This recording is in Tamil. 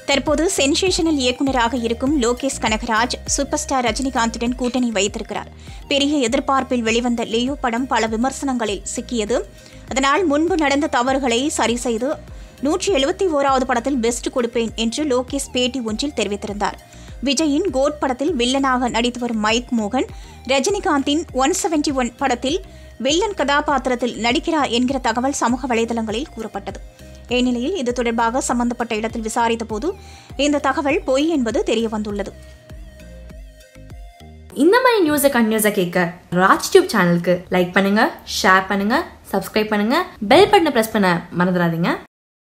தற்போது சென்சேஷனல் இயக்குநராக இருக்கும் லோகேஷ் கனகராஜ் சூப்பர் ஸ்டார் ரஜினிகாந்துடன் கூட்டணி வைத்திருக்கிறார் பெரிய எதிர்பார்ப்பில் வெளிவந்த லியோ படம் பல விமர்சனங்களில் சிக்கியது அதனால் முன்பு நடந்த தவறுகளை சரி செய்து நூற்றி எழுபத்தி ஓராவது படத்தில் பெஸ்ட் கொடுப்பேன் என்று லோகேஷ் பேட்டி ஒன்றில் தெரிவித்திருந்தார் விஜயின் கோட் படத்தில் வில்லனாக நடித்து வரும் மைக் மோகன் ரஜினிகாந்தின் ஒன் செவன்டி ஒன் படத்தில் வில்லன் கதாபாத்திரத்தில் நடிக்கிறார் என்கிற தகவல் சமூக வலைதளங்களில் கூறப்பட்டது இந்நிலையில் இது தொடர்பாக சம்பந்தப்பட்ட இடத்தில் விசாரித்த போது இந்த தகவல் பொய் என்பது தெரிய வந்துள்ளது இந்த மாதிரி நியூஸை கண்டினியூஸாக கேட்க ராஜ் டியூப் சேனலுக்கு லைக் பண்ணுங்க ஷேர் பண்ணுங்க சப்ஸ்கிரைப் பண்ணுங்க பெல் பட்டனை ப்ரெஸ் பண்ண மறந்துடாதீங்க